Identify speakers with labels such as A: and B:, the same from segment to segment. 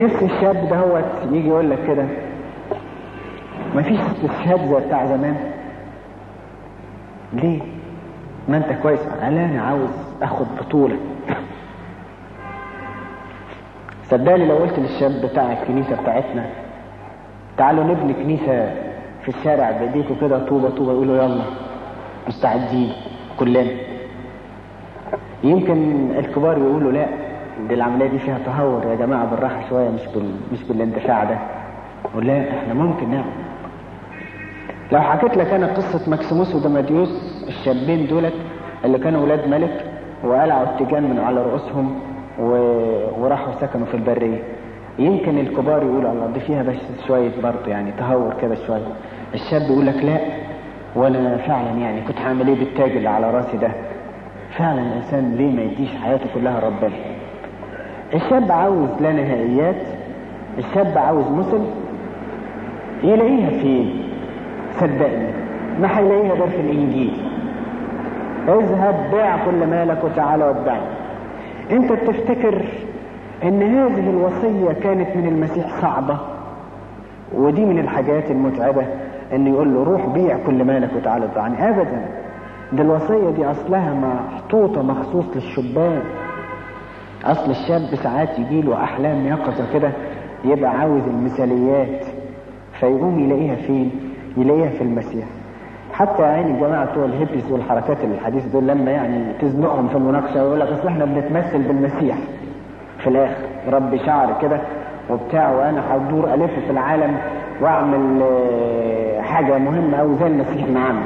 A: نفس الشاب ده هو يجي يقول لك كده مفيش استشهاد زي بتاع زمان ليه ما انت كويس قال انا عاوز اخد بطولة صدقني لو قلت للشاب بتاع الكنيسة بتاعتنا تعالوا نبني كنيسة في الشارع بايديكوا كده طوبة طوبة يقولوا يلا مستعدين كلنا يمكن الكبار يقولوا لا دي العملية دي فيها تهور يا جماعة بالراحة شوية مش بال... مش بالاندفاع ده قول لا احنا ممكن نعمل لو حكيت لك انا قصة مكسيموس ودماديوس الشابين دولت اللي كانوا ولاد ملك وقلعوا التيجان من على رؤوسهم و... وراحوا سكنوا في البرية يمكن الكبار يقولوا الله دي فيها بس شوية برضه يعني تهور كده شوية الشاب يقول لك لا وانا فعلا يعني كنت هعمل ايه بالتاج اللي على راسي ده فعلا الانسان ليه ما يديش حياته كلها ربنا الشاب عاوز لا نهائيات الشاب عاوز مثل يلاقيها فين صدقني ما هيلاقيها غير في الانجيل اذهب بيع كل مالك وتعالى واتبعني انت بتفتكر ان هذه الوصية كانت من المسيح صعبة ودي من الحاجات المتعبة ان يقول له روح بيع كل مالك وتعالى اتبعني ابدا ده الوصية دي اصلها محطوطة مخصوص للشبان اصل الشاب ساعات يجيله احلام يقظة كده يبقى عاوز المثاليات فيقوم يلاقيها فين يلاقيها في المسيح حتى عين الجماعة بتوع الهيبيز والحركات الحديثة دول لما يعني تزنقهم في المناقشة ويقول لك اصل احنا بنتمثل بالمسيح في الاخر ربي شعر كده وبتاع وانا هدور الف في العالم واعمل حاجة مهمة او زي المسيح ما عمل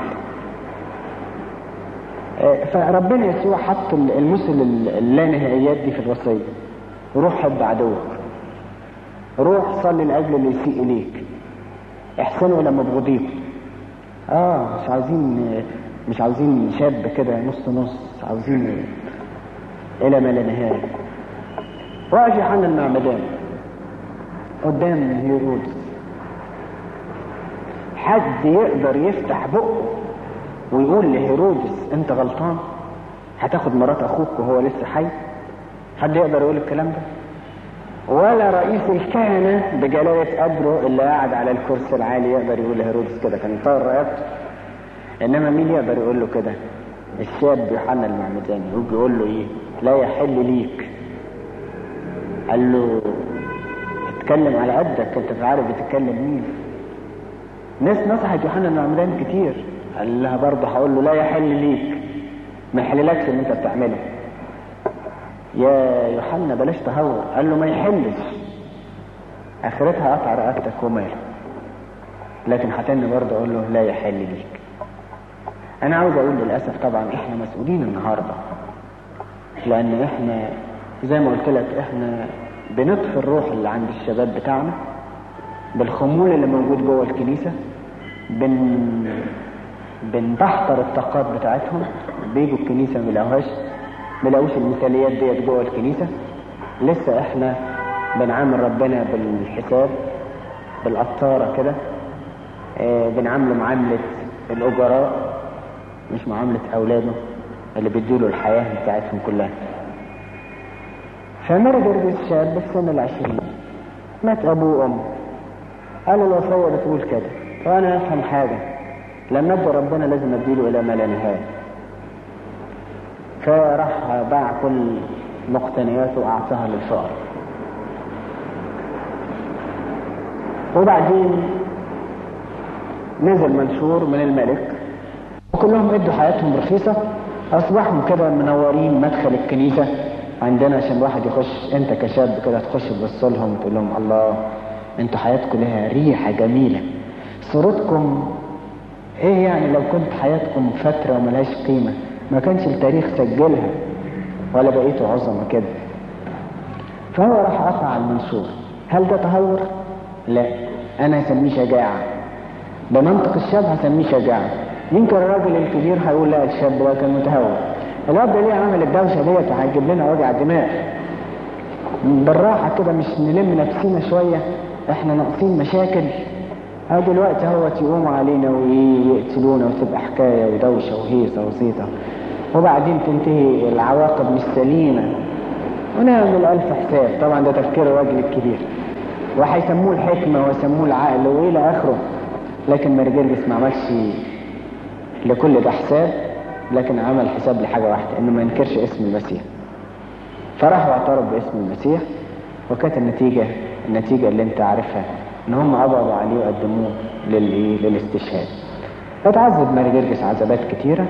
A: فربنا يسوع حط المثل اللانهائيات دي في الوصية روح حب عدوك روح صلي لاجل اللي يسيء اليك احسنوا الى مبغضيكم اه مش عاوزين مش عاوزين شاب كده نص نص عاوزين الى ما لا نهايه واقف يوحنا المعمدان قدام هيرودس حد يقدر يفتح بقه ويقول لهيرودس انت غلطان هتاخد مرات اخوك وهو لسه حي حد يقدر يقول الكلام ده ولا رئيس الكهنة بجلالة قدره اللي قاعد على الكرسي العالي يقدر يقول لهيرودس كده كان طار رقبته انما مين يقدر يقول له كده الشاب يوحنا المعمداني يجي يقول له ايه لا يحل ليك قال له اتكلم على قدك انت عارف بتتكلم مين ناس نصحت يوحنا المعمدان كتير قال لها برضه هقول له لا يحل ليك ما يحللكش اللي انت بتعمله يا يوحنا بلاش تهور قال له ما يحلش اخرتها قطع رقبتك وماله لكن هتاني برضه اقول له لا يحل ليك انا عاوز اقول للاسف طبعا احنا مسؤولين النهارده لان احنا زي ما قلت لك احنا بنطفي الروح اللي عند الشباب بتاعنا بالخمول اللي موجود جوه الكنيسه بن بنبحتر الطاقات بتاعتهم بيجوا الكنيسه ما يلاقوهاش ما يلاقوش المثاليات ديت جوه الكنيسه لسه احنا بنعامل ربنا بالحساب بالقطاره كده اه بنعامله معامله الاجراء مش معامله اولاده اللي بيديله الحياه بتاعتهم كلها فمر جرجس شاب في سن العشرين مات ابوه وامه قال الوصيه بتقول كده وانا افهم حاجه لما ادي ربنا لازم اديله الى ما لا نهايه فراح باع كل مقتنياته واعطاها للفقراء وبعدين نزل منشور من الملك وكلهم ادوا حياتهم رخيصه اصبحوا كده منورين مدخل الكنيسه عندنا عشان الواحد يخش انت كشاب كده تخش تبص لهم وتقول لهم الله انتوا حياتكم لها ريحه جميله صورتكم ايه يعني لو كنت حياتكم فتره وملهاش قيمه ما كانش التاريخ سجلها ولا بقيتوا عظمه كده فهو راح قطع المنشور هل ده تهور لا انا هسميه شجاعه بمنطق الشاب هسميه شجاعه يمكن الراجل الكبير هيقول لا الشاب ده كان متهور الواد ده ليه عمل الدوشه ديت وهيجيب لنا وجع دماغ بالراحه كده مش نلم نفسينا شويه احنا ناقصين مشاكل اه دلوقتي اهوت يقوموا علينا ويقتلونا وتبقى حكايه ودوشه وهيصه وزيطه وبعدين تنتهي العواقب مش سليمه ونعمل الف حساب طبعا ده تفكير الراجل الكبير وهيسموه الحكمة ويسموه العقل وإلى آخره لكن مرجرجس ما عملش لكل ده حساب لكن عمل حساب لحاجة واحدة إنه ما ينكرش اسم المسيح فراح واعترف باسم المسيح وكانت النتيجة النتيجة اللي انت عارفها ان هم قبضوا عليه وقدموه للايه للاستشهاد اتعذب ماري جرجس عذابات كتيرة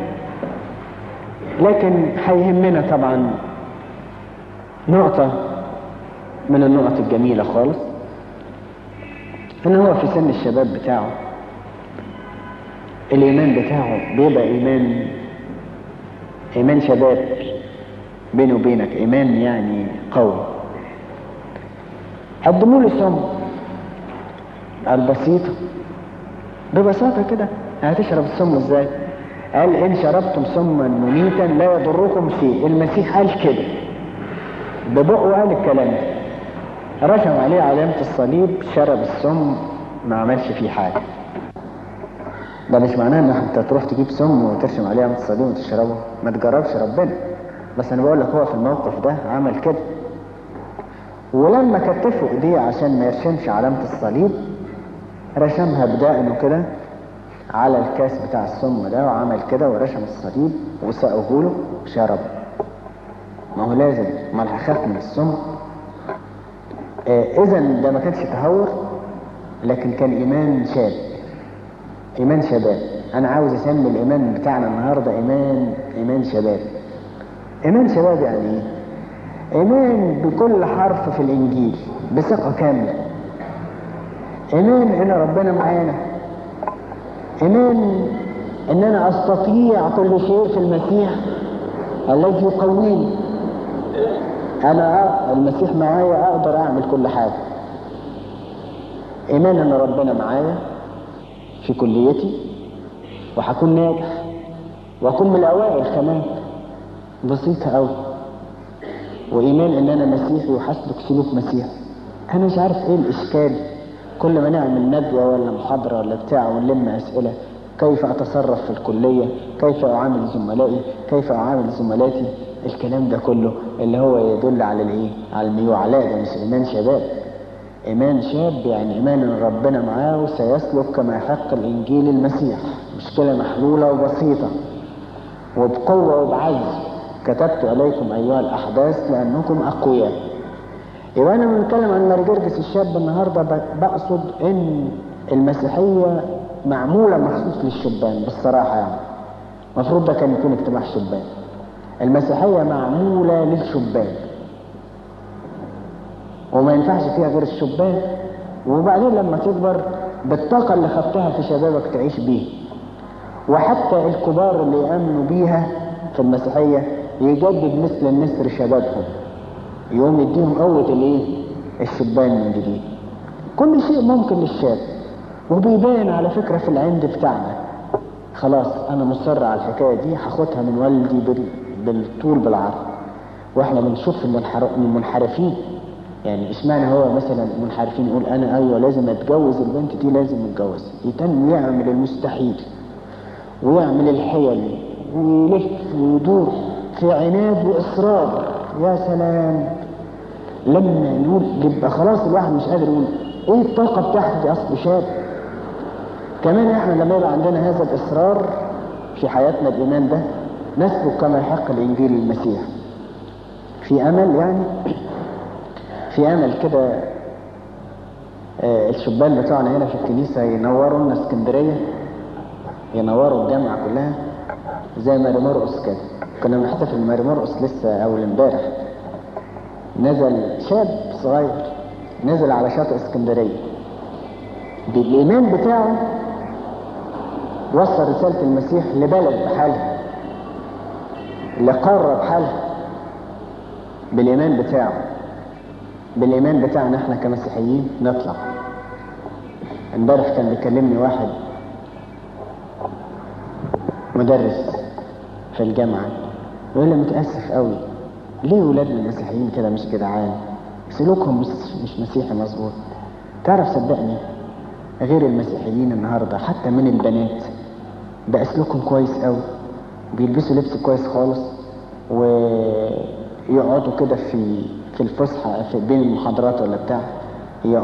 A: لكن هيهمنا طبعا نقطة من النقط الجميلة خالص ان هو في سن الشباب بتاعه الايمان بتاعه بيبقى ايمان ايمان شباب بيني وبينك ايمان يعني قوي قدموا له سم البسيطة ببساطة كده هتشرب السم ازاي قال ان شربتم سما مميتا لا يضركم شيء المسيح قال كده ببقه قال الكلام ده رسم عليه علامة الصليب شرب السم ما عملش فيه حاجة ده مش معناه ان انت تروح تجيب سم وترسم عليه علامة الصليب وتشربه ما تجربش ربنا بس انا بقول لك هو في الموقف ده عمل كده ولما كتفوا ايديه عشان ما يرسمش علامة الصليب رسمها بدقنه كده على الكاس بتاع السم ده وعمل كده ورسم الصليب وسقوه له وشرب ما هو لازم ما هخاف من السم آه اذا ده ما كانش تهور لكن كان ايمان شاب ايمان شباب انا عاوز اسمي الايمان بتاعنا النهارده ايمان ايمان شباب ايمان شباب يعني ايه ايمان بكل حرف في الانجيل بثقه كامله ايمان ان ربنا معانا ايمان ان انا استطيع كل شيء في المسيح الذي يقويني انا المسيح معايا اقدر اعمل كل حاجه ايمان ان ربنا معايا في كليتي وهكون ناجح واكون من الاوائل كمان بسيطه قوي وايمان ان انا مسيحي وحسبك سلوك مسيحي انا مش عارف ايه الاشكال كل ما نعمل ندوه ولا محاضره ولا بتاع ونلم اسئله كيف اتصرف في الكليه كيف اعامل زملائي كيف اعامل زملاتي الكلام ده كله اللي هو يدل على الايه على الميوعة لا ده مش ايمان شباب ايمان شاب يعني ايمان ان ربنا معاه وسيسلك كما يحق الانجيل المسيح مشكله محلوله وبسيطه وبقوه وبعز كتبت عليكم ايها الاحداث لانكم اقوياء يبقى انا بنتكلم عن مرجرجس الشاب النهارده بقصد ان المسيحيه معموله مخصوص للشبان بالصراحه يعني المفروض ده كان يكون اجتماع شبان المسيحيه معموله للشبان وما ينفعش فيها غير الشبان وبعدين لما تكبر بالطاقه اللي خدتها في شبابك تعيش بيها وحتى الكبار اللي يامنوا بيها في المسيحيه يجدد مثل النسر شبابهم يقوم يديهم قوة الايه الشبان من جديد كل شيء ممكن للشاب وبيبان على فكرة في العند بتاعنا خلاص انا مصر على الحكاية دي هاخدها من والدي بال... بالطول بالعرض واحنا بنشوف المنحرفين يعني اشمعنى هو مثلا منحرفين يقول انا ايوه لازم اتجوز البنت دي لازم اتجوز يتم يعمل المستحيل ويعمل الحيل ويلف ويدور في عناد واصرار يا سلام لما نقول يبقى خلاص الواحد مش قادر يقول ايه الطاقه بتاعتي دي اصل شاب كمان احنا لما يبقى عندنا هذا الاصرار في حياتنا الايمان ده نسلك كما يحق الانجيل المسيح في امل يعني في امل كده آه الشبان بتوعنا هنا في الكنيسه ينوروا لنا اسكندريه ينوروا الجامعه كلها زي ماري مرقص كده كنا بنحتفل ماري مرقص لسه اول امبارح نزل شاب صغير نزل على شاطئ اسكندريه بالايمان بتاعه وصل رساله المسيح لبلد بحالها لقاره بحالها بالايمان بتاعه بالايمان بتاعنا احنا كمسيحيين نطلع امبارح كان بيكلمني واحد مدرس في الجامعه يقول لي متاسف قوي ليه ولادنا المسيحيين كده مش جدعان سلوكهم مش, مش مسيحي مظبوط تعرف صدقني غير المسيحيين النهارده حتى من البنات بقى سلوكهم كويس قوي بيلبسوا لبس كويس خالص ويقعدوا كده في في الفسحه في بين المحاضرات ولا بتاع